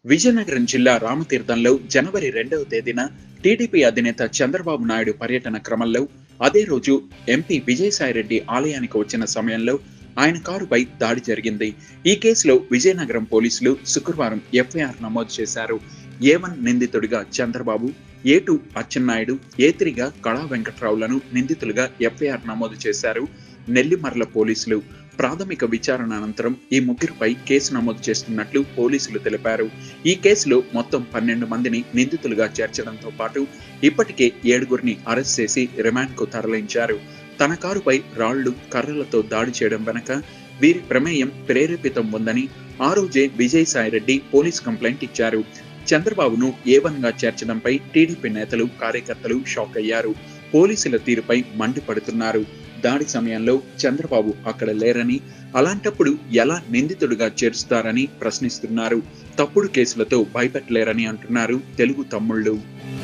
విజయనగరం జిల్లా రామతీర్థంలో జనవరి రెండవ తేదీన టీడీపీ అధినేత చంద్రబాబు నాయుడు పర్యటన క్రమంలో అదే రోజు ఎంపీ విజయసాయిరెడ్డి ఆలయానికి వచ్చిన సమయంలో ఆయన కారుపై దాడి జరిగింది ఈ కేసులో విజయనగరం పోలీసులు శుక్రవారం ఎఫ్ఐఆర్ నమోదు చేశారు ఏ వన్ నిందితుడిగా Chandrababu A two Atchannaidu A త్రీగా కళా వెంకట్రావులను నిందితులుగా ఎఫ్ఐఆర్ నమోదు చేశారు నెల్లిమర్ల పోలీసులు ప్రాథమిక విచారణ అనంతరం ఈ ముగ్గురిపై కేసు నమోదు చేస్తున్నట్లు పోలీసులు తెలిపారు ఈ కేసులో మొత్తం పన్నెండు మందిని నిందితులుగా చేర్చడంతో పాటు ఇప్పటికే ఏడుగురిని అరెస్ట్ చేసి రిమాండ్కు తరలించారు తన కారుపై రాళ్లు కర్రలతో దాడి చేయడం వెనక వీరి ప్రమేయం ప్రేరేపితం ఉందని ఆ రోజే విజయసాయిరెడ్డి పోలీస్ కంప్లైంట్ ఇచ్చారు చంద్రబాబును ఏవన్గా చేర్చడంపై టీడీపీ నేతలు కార్యకర్తలు షాక్ అయ్యారు పోలీసుల తీరుపై మండిపడుతున్నారు దాడి సమయంలో చంద్రబాబు అక్కడ లేరని అలాంటప్పుడు ఎలా నిందితుడిగా చేరుస్తారని ప్రశ్నిస్తున్నారు తప్పుడు కేసులతో భయపెట్టలేరని అంటున్నారు తెలుగు తమ్ముళ్ళు